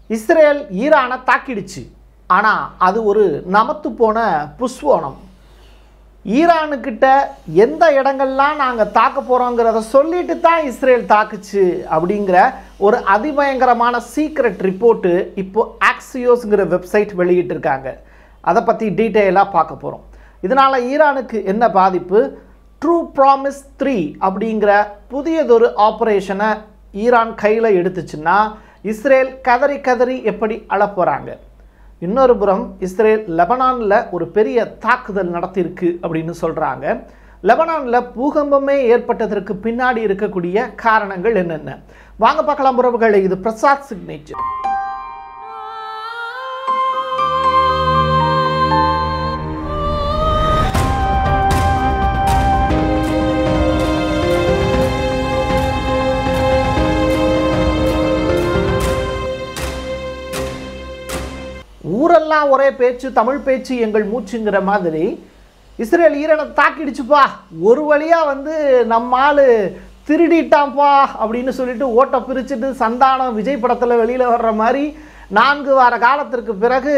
Israel ஈரானை தாக்கிடுச்சு ஆனால் அது ஒரு நமத்து போன புஷ்வோனம் ஈரானுக்கிட்ட எந்த இடங்கள்லாம் நாங்கள் தாக்க போகிறோங்கிறத சொல்லிட்டு தான் இஸ்ரேல் தாக்குச்சு அப்படிங்கிற ஒரு அதிபயங்கரமான சீக்ரெட் ரிப்போர்ட்டு இப்போ ஆக்சியோஸ்ங்கிற வெப்சைட் வெளியிட்டிருக்காங்க அதை பற்றி டீட்டெயிலாக பார்க்க போகிறோம் இதனால் ஈரானுக்கு என்ன பாதிப்பு ட்ரூ ப்ராமிஸ் த்ரீ அப்படிங்கிற புதியதொரு ஆப்ரேஷனை ஈரான் கையில் எடுத்துச்சுன்னா இஸ்ரேல் கதறி கதறி எப்படி அழப்போகிறாங்க இன்னொரு புறம் இஸ்ரேல் லெபனானில் ஒரு பெரிய தாக்குதல் நடத்தியிருக்கு அப்படின்னு சொல்கிறாங்க லெபனானில் பூகம்பமே ஏற்பட்டதற்கு பின்னாடி இருக்கக்கூடிய காரணங்கள் என்னென்ன வாங்க பார்க்கலாம் உறவுகளை இது பிரசாத் சிக்னேச்சர் ஊரெல்லாம் ஒரே பேச்சு தமிழ் பேச்சு எங்கள் மூச்சுங்கிற மாதிரி இஸ்ரேல் ஈரனை தாக்கிடுச்சுப்பா ஒரு வழியாக வந்து நம்ம ஆள் திருடிட்டான்ப்பா அப்படின்னு சொல்லிட்டு ஓட்டை பிரிச்சுட்டு சந்தானம் விஜய் படத்தில் வெளியில் வர்ற மாதிரி நான்கு வார காலத்திற்கு பிறகு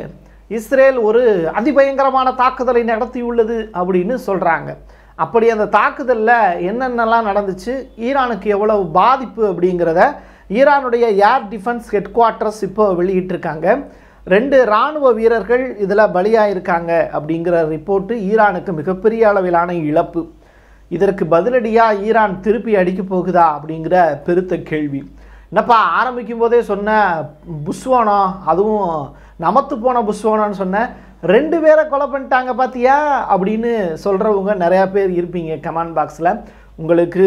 இஸ்ரேல் ஒரு அதிபயங்கரமான தாக்குதலை நடத்தியுள்ளது அப்படின்னு சொல்கிறாங்க அப்படி அந்த தாக்குதலில் என்னென்னலாம் நடந்துச்சு ஈரானுக்கு எவ்வளவு பாதிப்பு அப்படிங்கிறத ஈரானுடைய ஏர் டிஃபென்ஸ் ஹெட் குவார்ட்டர்ஸ் இப்போ வெளியிட்டிருக்காங்க ரெண்டு இராணுவ வீரர்கள் இதில் பலியாயிருக்காங்க அப்படிங்கிற ரிப்போர்ட்டு ஈரானுக்கு மிகப்பெரிய அளவிலான இழப்பு இதற்கு பதிலடியாக ஈரான் திருப்பி அடிக்க போகுதா அப்படிங்கிற பெருத்த கேள்வி என்னப்பா ஆரம்பிக்கும் போதே சொன்ன புஷ்வானம் அதுவும் நமத்து போன புஷ்வானம்னு சொன்ன ரெண்டு பேரை கொலை பண்ணிட்டாங்க பார்த்தியா அப்படின்னு சொல்கிறவங்க நிறையா பேர் இருப்பீங்க கமெண்ட் பாக்ஸில் உங்களுக்கு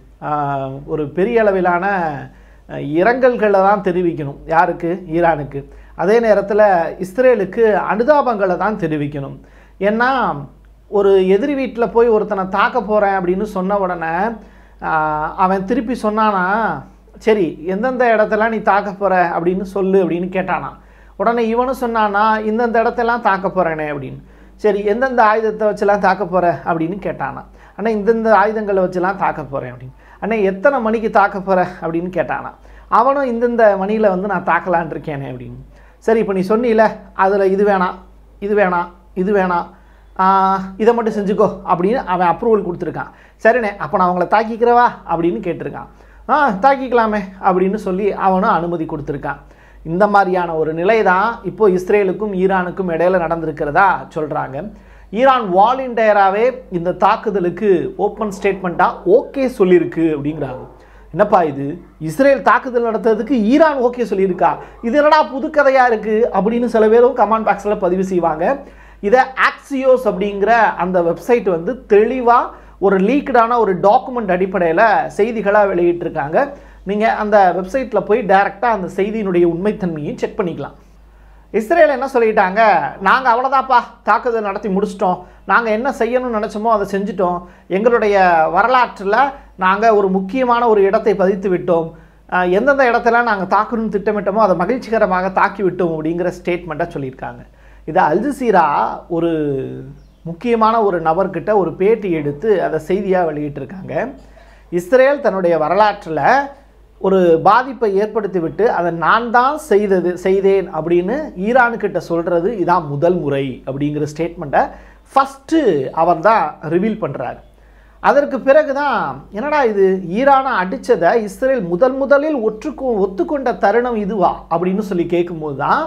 ஆஹ், ஒரு பெரிய அளவிலான அஹ், இரங்கல்களை தான் தெரிவிக்கணும் யாருக்கு ஈரானுக்கு அதே நேரத்தில் இஸ்ரேலுக்கு அனுதாபங்களை தான் தெரிவிக்கணும் ஏன்னா ஒரு எதிரி வீட்டில் போய் ஒருத்தனை தாக்க போகிறேன் அப்படின்னு சொன்ன உடனே ஆஹ், அவன் திருப்பி சொன்னானா சரி எந்தெந்த இடத்தெல்லாம் நீ தாக்க போகிற அப்படின்னு சொல்லு அப்படின்னு கேட்டானா உடனே இவனும் சொன்னானா இந்தந்த இடத்தெல்லாம் தாக்க போகிறேனே அப்படின்னு சரி எந்தெந்த ஆயுதத்தை வச்செல்லாம் தாக்க போகிற அப்படின்னு கேட்டானா அண்ணா இந்தந்த ஆயுதங்களை வச்செல்லாம் தாக்க போகிறேன் அப்படின்னு அண்ணா எத்தனை மணிக்கு தாக்க போகிற அப்படின்னு கேட்டானா அவனும் இந்தந்த மணியில் வந்து நான் தாக்கலான் இருக்கேனே அப்படின்னு சரி இப்போ நீ சொன்னீல அதில் இது வேணாம் இது வேணாம் இது வேணாம் ஆஹ், இதை மட்டும் செஞ்சுக்கோ அப்படின்னு அவன் அப்ரூவல் கொடுத்துருக்கான் சரிண்ணே அப்போ நான் அவங்கள தாக்கிக்கிறவா அப்படின்னு கேட்டிருக்கான் ஆ தாக்கிக்கலாமே அப்படின்னு சொல்லி அவனும் அனுமதி கொடுத்துருக்கான் இந்த மாதிரியான ஒரு நிலை தான் இப்போ இஸ்ரேலுக்கும் ஈரானுக்கும் இடையில நடந்திருக்கிறதா சொல்கிறாங்க ஈரான் வாலண்டியராகவே இந்த தாக்குதலுக்கு ஓப்பன் ஸ்டேட்மெண்ட்டாக ஓகே சொல்லியிருக்கு அப்படிங்கிறாங்க என்னப்பா இது இஸ்ரேல் தாக்குதல் நடத்துறதுக்கு ஈரான் ஓகே சொல்லியிருக்கா இது என்னடா புதுக்கதையாக இருக்குது அப்படின்னு சில பேரும் கமெண்ட் பாக்ஸில் பதிவு செய்வாங்க இதை ஆக்சியோஸ் அப்படிங்கிற அந்த வெப்சைட் வந்து தெளிவாக ஒரு லீக்டான ஒரு டாக்குமெண்ட் அடிப்படையில் செய்திகளாக வெளியிட்டிருக்காங்க நீங்கள் அந்த வெப்சைட்டில் போய் டைரெக்டாக அந்த செய்தியினுடைய உண்மைத்தன்மையும் செக் பண்ணிக்கலாம் இஸ்ரேல் என்ன சொல்லிட்டாங்க நாங்கள் அவ்வளோதாப்பா தாக்குதல் நடத்தி முடிச்சிட்டோம் நாங்கள் என்ன செய்யணும்னு நினச்சோமோ அதை செஞ்சிட்டோம் எங்களுடைய வரலாற்றில் நாங்கள் ஒரு முக்கியமான ஒரு இடத்தை பதித்து விட்டோம் அஹ் எந்தெந்த இடத்துல நாங்கள் தாக்கணும்னு திட்டமிட்டோமோ அதை மகிழ்ச்சிகரமாக தாக்கி விட்டோம் அப்படிங்கிற ஸ்டேட்மெண்ட்டை சொல்லியிருக்காங்க இதை அல்ஜசீரா ஒரு முக்கியமான ஒரு நபர்கிட்ட ஒரு பேட்டி எடுத்து அதை செய்தியாக வெளியிட்டிருக்காங்க இஸ்ரேல் தன்னுடைய வரலாற்றில் ஒரு பாதிப்பை ஏற்படுத்திவிட்டு அதை நான் தான் செய்தது செய்தேன் அப்படின்னு ஈரானுக்கிட்ட சொல்கிறது இதான் முதல் முறை அப்படிங்கிற ஸ்டேட்மெண்ட்டை ஃபஸ்ட்டு அவர் தான் ரிவீல் பண்ணுறாரு அதற்கு பிறகு தான் என்னடா இது ஈரானை அடித்ததை இஸ்ரேல் முதல் முதலில் ஒற்றுக்கு ஒத்துக்கொண்ட தருணம் இதுவா அப்படின்னு சொல்லி கேட்கும்போது தான்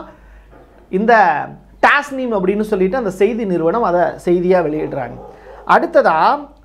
இந்த டாஸ்னீம் அப்படின்னு சொல்லிட்டு அந்த செய்தி நிறுவனம் அதை செய்தியாக வெளியிடுறாங்க அடுத்ததா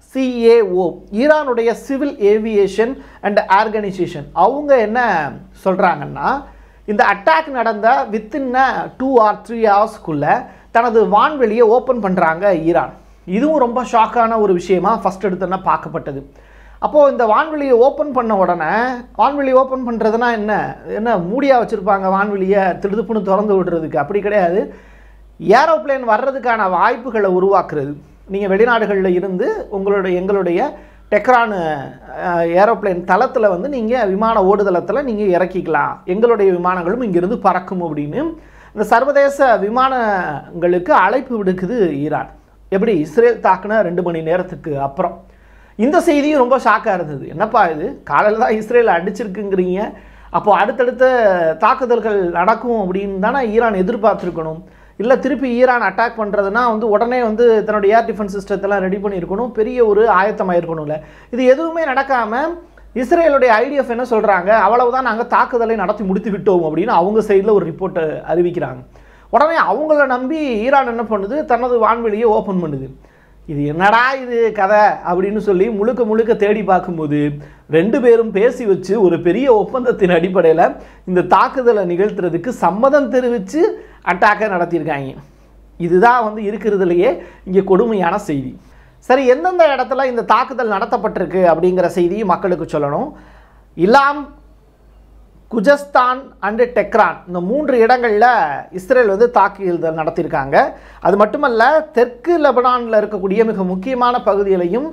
சிஏஓ ஈரானுடைய சிவில் ஏவியேஷன் அண்ட் ஆர்கனைசேஷன் அவங்க என்ன சொல்கிறாங்கன்னா இந்த அட்டாக் நடந்த வித்தின் டூ ஆர் த்ரீ ஹவர்ஸ்க்குள்ளே தனது வான்வெளியை ஓப்பன் பண்ணுறாங்க ஈரான் இதுவும் ரொம்ப ஷாக்கான ஒரு விஷயமா ஃபஸ்ட் எடுத்தோன்னா பார்க்கப்பட்டது அப்போது இந்த வான்வெளியை ஓப்பன் பண்ண உடனே வான்வெளி ஓப்பன் பண்ணுறதுனா என்ன என்ன மூடியாக வச்சுருப்பாங்க வான்வெளியை திடுதுப்புன்னு திறந்து விடுறதுக்கு அப்படி கிடையாது ஏரோப்ளேன் வர்றதுக்கான வாய்ப்புகளை உருவாக்குறது நீங்கள் வெளிநாடுகளில் இருந்து உங்களுடைய எங்களுடைய டெக்ரான் ஏரோப்ளேன் தளத்தில் வந்து நீங்கள் விமான ஓடுதளத்தில் நீங்கள் இறக்கிக்கலாம் எங்களுடைய விமானங்களும் இங்கிருந்து பறக்கும் அப்படின்னு இந்த சர்வதேச விமானங்களுக்கு அழைப்பு விடுக்குது ஈரான் எப்படி இஸ்ரேல் தாக்குன ரெண்டு மணி நேரத்துக்கு அப்புறம் இந்த செய்தியும் ரொம்ப ஷாக்காக இருந்தது என்னப்பா இது காலையில் தான் இஸ்ரேல் அடிச்சிருக்குங்கிறீங்க அப்போ அடுத்தடுத்த தாக்குதல்கள் நடக்கும் அப்படின்னு தானே ஈரான் எதிர்பார்த்துருக்கணும் இல்லை திருப்பி ஈரான் அட்டாக் பண்ணுறதுனா வந்து உடனே வந்து தன்னுடைய ஏர் டிஃபென்ஸ் சிஸ்டத்தெல்லாம் ரெடி பண்ணியிருக்கணும் பெரிய ஒரு ஆயத்தமாக இருக்கணும்ல இது எதுவுமே நடக்காமல் இஸ்ரேலுடைய ஐடிஎஃப் என்ன சொல்கிறாங்க அவ்வளவுதான் நாங்கள் தாக்குதலை நடத்தி முடித்து விட்டோம் அப்படின்னு அவங்க சைடில் ஒரு ரிப்போர்ட்டை அறிவிக்கிறாங்க உடனே அவங்கள நம்பி ஈரான் என்ன பண்ணுது தனது வான்வெளியை ஓப்பன் பண்ணுது இது என்னடா இது கதை அப்படின்னு சொல்லி முழுக்க முழுக்க தேடி பார்க்கும்போது ரெண்டு பேரும் பேசி வச்சு ஒரு பெரிய ஒப்பந்தத்தின் அடிப்படையில் இந்த தாக்குதலை நிகழ்த்துறதுக்கு சம்மதம் தெரிவித்து அட்டாக்கை நடத்தியிருக்காங்க இதுதான் வந்து இருக்கிறதுலையே இங்கே கொடுமையான செய்தி சரி எந்தெந்த இடத்துல இந்த தாக்குதல் நடத்தப்பட்டிருக்கு அப்படிங்கிற செய்தியும் மக்களுக்கு சொல்லணும் இல்லாம் குஜஸ்தான் அண்டு டெக்ரான் இந்த மூன்று இடங்களில் இஸ்ரேல் வந்து தாக்குதல் நடத்தியிருக்காங்க அது மட்டுமல்ல தெற்கு லெபனானில் இருக்கக்கூடிய மிக முக்கியமான பகுதிகளையும்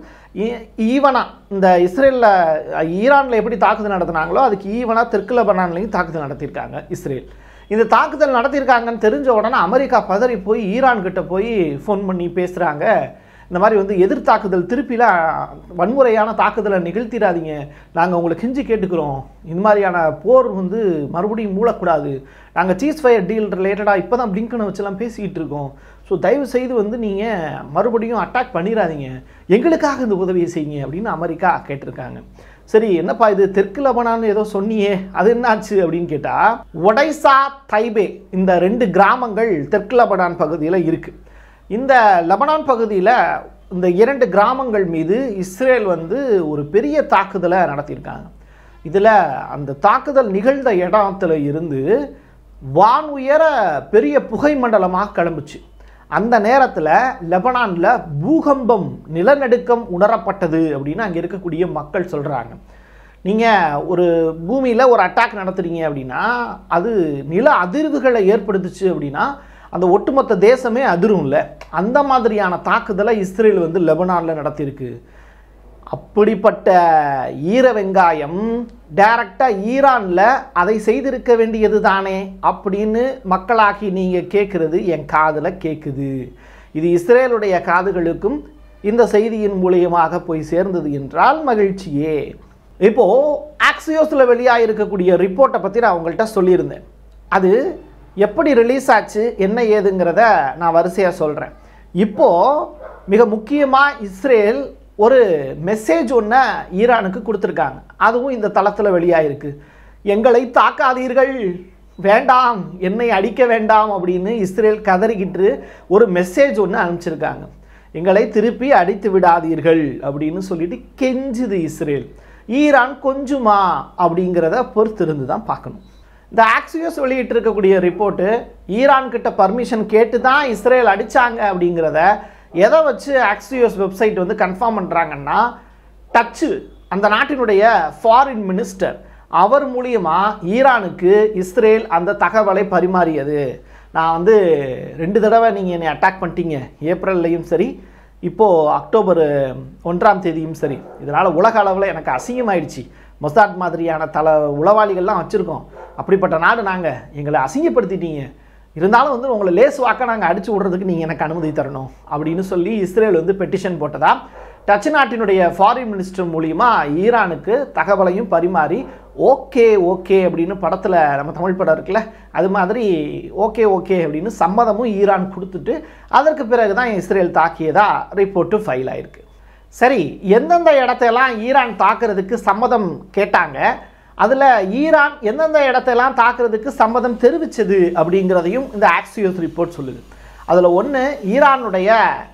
ஈவனாக இந்த இஸ்ரேலில் ஈரானில் எப்படி தாக்குதல் நடத்தினாங்களோ அதுக்கு ஈவனாக தெற்கு லெபனான்லையும் தாக்குதல் நடத்தியிருக்காங்க இஸ்ரேல் இந்த தாக்குதல் நடத்தியிருக்காங்கன்னு தெரிஞ்ச உடனே அமெரிக்கா பதறி போய் ஈரான் கிட்ட போய் ஃபோன் பண்ணி பேசுகிறாங்க இந்த மாதிரி வந்து எதிர்த்தாக்குதல் திருப்பிலாம் வன்முறையான தாக்குதலை நிகழ்த்திடாதீங்க நாங்கள் உங்களை கெஞ்சி கேட்டுக்கிறோம் இந்த மாதிரியான போர் வந்து மறுபடியும் மூடக்கூடாது நாங்கள் சீஸ் ஃபயர் டீல் ரிலேட்டடாக இப்போ தான் பிளிங்கனை வச்செல்லாம் பேசிக்கிட்டு இருக்கோம் ஸோ தயவு செய்து வந்து நீங்கள் மறுபடியும் அட்டாக் பண்ணிடாதீங்க எங்களுக்காக இந்த உதவியை செய்யுங்க அப்படின்னு அமெரிக்கா கேட்டிருக்காங்க சரி என்னப்பா இது தெற்கு லெபனான்னு ஏதோ சொன்னியே அது என்னாச்சு அப்படின்னு கேட்டால் ஒடைசா தைபே இந்த ரெண்டு கிராமங்கள் தெற்கு லெபனான் பகுதியில் இருக்குது இந்த லெபனான் பகுதியில் இந்த இரண்டு கிராமங்கள் மீது இஸ்ரேல் வந்து ஒரு பெரிய தாக்குதலை நடத்தியிருக்காங்க இதில் அந்த தாக்குதல் நிகழ்ந்த இடத்துல இருந்து வான் உயர பெரிய புகை மண்டலமாக கிளம்புச்சு அந்த நேரத்தில் லெபனானில் பூகம்பம் நிலநடுக்கம் உணரப்பட்டது அப்படின்னு அங்கே இருக்கக்கூடிய மக்கள் சொல்கிறாங்க நீங்கள் ஒரு பூமியில் ஒரு அட்டாக் நடத்துறீங்க அப்படின்னா அது நில அதிர்வுகளை ஏற்படுத்துச்சு அப்படின்னா அந்த ஒட்டுமொத்த தேசமே அதிரும்ல அந்த மாதிரியான தாக்குதலை இஸ்ரேல் வந்து லெபனானில் நடத்தியிருக்கு அப்படிப்பட்ட ஈர வெங்காயம் டைரக்டாக ஈரானில் அதை செய்திருக்க வேண்டியது தானே அப்படின்னு மக்களாகி நீங்கள் கேட்குறது என் காதில் கேட்குது இது இஸ்ரேலுடைய காதுகளுக்கும் இந்த செய்தியின் மூலியமாக போய் சேர்ந்தது என்றால் மகிழ்ச்சியே இப்போது ஆக்சியோஸில் வெளியாக இருக்கக்கூடிய ரிப்போர்ட்டை பற்றி நான் உங்கள்கிட்ட சொல்லியிருந்தேன் அது எப்படி ரிலீஸ் ஆச்சு என்ன ஏதுங்கிறத நான் வரிசையாக சொல்கிறேன் இப்போது மிக முக்கியமாக இஸ்ரேல் ஒரு மெசேஜ் ஒன்றை ஈரானுக்கு கொடுத்துருக்காங்க அதுவும் இந்த தளத்தில் வெளியாயிருக்கு எங்களை தாக்காதீர்கள் வேண்டாம் என்னை அடிக்க வேண்டாம் அப்படின்னு இஸ்ரேல் கதறிக்கிட்டு ஒரு மெசேஜ் ஒன்று அனுப்பிச்சிருக்காங்க எங்களை திருப்பி அடித்து விடாதீர்கள் அப்படின்னு சொல்லிட்டு கெஞ்சுது இஸ்ரேல் ஈரான் கொஞ்சமா அப்படிங்கிறத பொறுத்திருந்து தான் பார்க்கணும் இந்த ஆக்சியோஸ் வெளியிட்டிருக்கக்கூடிய ரிப்போர்ட்டு ஈரான் கிட்ட பர்மிஷன் கேட்டு தான் இஸ்ரேல் அடித்தாங்க அப்படிங்கிறத எதை வச்சு ஆக்சியோஸ் வெப்சைட் வந்து கன்ஃபார்ம் பண்ணுறாங்கன்னா டச்சு அந்த நாட்டினுடைய ஃபாரின் மினிஸ்டர் அவர் மூலியமாக ஈரானுக்கு இஸ்ரேல் அந்த தகவலை பரிமாறியது நான் வந்து ரெண்டு தடவை நீங்கள் என்னை அட்டாக் பண்ணிட்டீங்க ஏப்ரல்லையும் சரி இப்போது அக்டோபர் ஒன்றாம் தேதியும் சரி இதனால் உலக அளவில் எனக்கு அசிங்கமாயிடுச்சு மொசாட் மாதிரியான தல உளவாளிகள்லாம் வச்சுருக்கோம் அப்படிப்பட்ட நாடு நாங்கள் எங்களை அசிங்கப்படுத்திட்டீங்க இருந்தாலும் வந்து உங்களை லேஸ் வாக்க நாங்கள் அடிச்சு விடுறதுக்கு நீங்கள் எனக்கு அனுமதி தரணும் அப்படின்னு சொல்லி இஸ்ரேல் வந்து பெட்டிஷன் போட்டதா டச் நாட்டினுடைய ஃபாரின் மினிஸ்டர் மூலியமா ஈரானுக்கு தகவலையும் பரிமாறி ஓகே ஓகே அப்படின்னு படத்தில் நம்ம தமிழ் படம் இருக்குல்ல அது மாதிரி ஓகே ஓகே அப்படின்னு சம்மதமும் ஈரான் கொடுத்துட்டு அதற்கு பிறகு தான் இஸ்ரேல் தாக்கியதா ரிப்போர்ட்டு ஃபைல் ஆயிருக்கு சரி எந்தெந்த இடத்தையெல்லாம் ஈரான் தாக்குறதுக்கு சம்மதம் கேட்டாங்க அதில் ஈரான் எந்தெந்த இடத்தையெல்லாம் தாக்குறதுக்கு சம்மதம் தெரிவித்தது அப்படிங்கிறதையும் இந்த ஆக்சியோஸ் ரிப்போர்ட் சொல்லுது அதில் ஒன்று ஈரானுடைய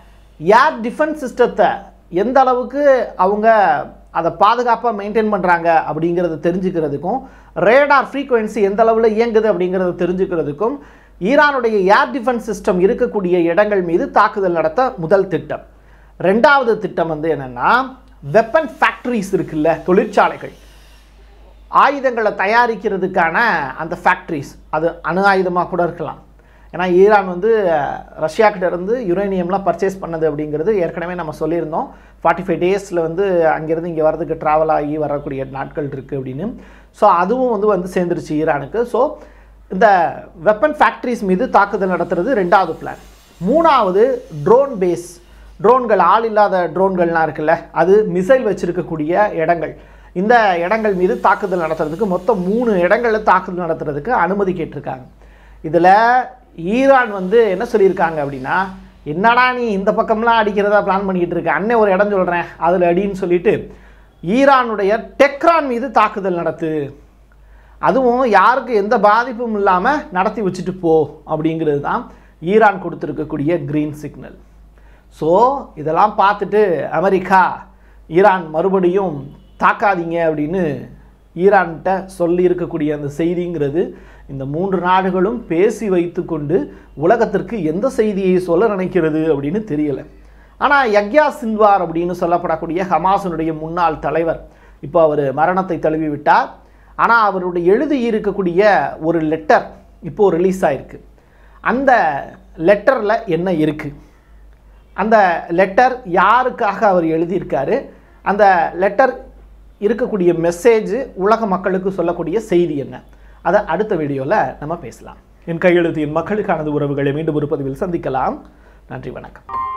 ஏர் டிஃபென்ஸ் சிஸ்டத்தை எந்த அளவுக்கு அவங்க அதை பாதுகாப்பாக மெயின்டைன் பண்ணுறாங்க அப்படிங்கிறத தெரிஞ்சுக்கிறதுக்கும் ரேடார் ஃப்ரீக்குவென்சி எந்த அளவில் இயங்குது அப்படிங்கிறத தெரிஞ்சுக்கிறதுக்கும் ஈரானுடைய ஏர் டிஃபென்ஸ் சிஸ்டம் இருக்கக்கூடிய இடங்கள் மீது தாக்குதல் நடத்த முதல் திட்டம் ரெண்டாவது திட்டம் வந்து என்னென்னா வெப்பன் ஃபேக்ட்ரிஸ் இருக்குல்ல தொழிற்சாலைகள் ஆயுதங்களை தயாரிக்கிறதுக்கான அந்த ஃபேக்ட்ரிஸ் அது அணு ஆயுதமாக கூட இருக்கலாம் ஏன்னா ஈரான் வந்து ரஷ்யா கிட்ட இருந்து யுரேனியம்லாம் பர்ச்சேஸ் பண்ணது அப்படிங்கிறது ஏற்கனவே நம்ம சொல்லியிருந்தோம் ஃபார்ட்டி ஃபைவ் டேஸில் வந்து அங்கேருந்து இங்கே வரதுக்கு ட்ராவல் ஆகி வரக்கூடிய நாட்கள் இருக்குது அப்படின்னு ஸோ அதுவும் வந்து வந்து சேர்ந்துருச்சு ஈரானுக்கு ஸோ இந்த வெப்பன் ஃபேக்ட்ரிஸ் மீது தாக்குதல் நடத்துறது ரெண்டாவது பிளான் மூணாவது ட்ரோன் பேஸ் ட்ரோன்கள் ஆள் இல்லாத ட்ரோன்கள்லாம் இருக்குல்ல அது மிசைல் வச்சுருக்கக்கூடிய இடங்கள் இந்த இடங்கள் மீது தாக்குதல் நடத்துறதுக்கு மொத்தம் மூணு இடங்களில் தாக்குதல் நடத்துறதுக்கு அனுமதி கேட்டிருக்காங்க இதில் ஈரான் வந்து என்ன சொல்லியிருக்காங்க அப்படின்னா என்னடா நீ இந்த பக்கம்லாம் அடிக்கிறதா பிளான் பண்ணிக்கிட்டு இருக்க அண்ணே ஒரு இடம் சொல்கிறேன் அதில் அடின்னு சொல்லிட்டு ஈரானுடைய டெக்ரான் மீது தாக்குதல் நடத்து அதுவும் யாருக்கு எந்த பாதிப்பும் இல்லாமல் நடத்தி வச்சுட்டு போ அப்படிங்கிறது தான் ஈரான் கொடுத்துருக்கக்கூடிய க்ரீன் சிக்னல் ஸோ இதெல்லாம் பார்த்துட்டு அமெரிக்கா ஈரான் மறுபடியும் தாக்காதீங்க அப்படின்னு ஈரான்கிட்ட சொல்லி இருக்கக்கூடிய அந்த செய்திங்கிறது இந்த மூன்று நாடுகளும் பேசி வைத்துக்கொண்டு உலகத்திற்கு எந்த செய்தியை சொல்ல நினைக்கிறது அப்படின்னு தெரியலை ஆனால் யக்யா சின்வார் அப்படின்னு சொல்லப்படக்கூடிய ஹமாஸினுடைய முன்னாள் தலைவர் இப்போ அவர் மரணத்தை தழுவி விட்டார் ஆனால் அவருடைய எழுதி இருக்கக்கூடிய ஒரு லெட்டர் இப்போ ரிலீஸ் ஆயிருக்கு அந்த லெட்டரில் என்ன இருக்குது அந்த லெட்டர் யாருக்காக அவர் எழுதியிருக்காரு அந்த லெட்டர் இருக்கக்கூடிய மெசேஜ் உலக மக்களுக்கு சொல்லக்கூடிய செய்தி என்ன அதை அடுத்த வீடியோவில் நம்ம பேசலாம் என் கையெழுத்து என் மக்களுக்கானது உறவுகளை மீண்டும் ஒரு பதிவில் சந்திக்கலாம் நன்றி வணக்கம்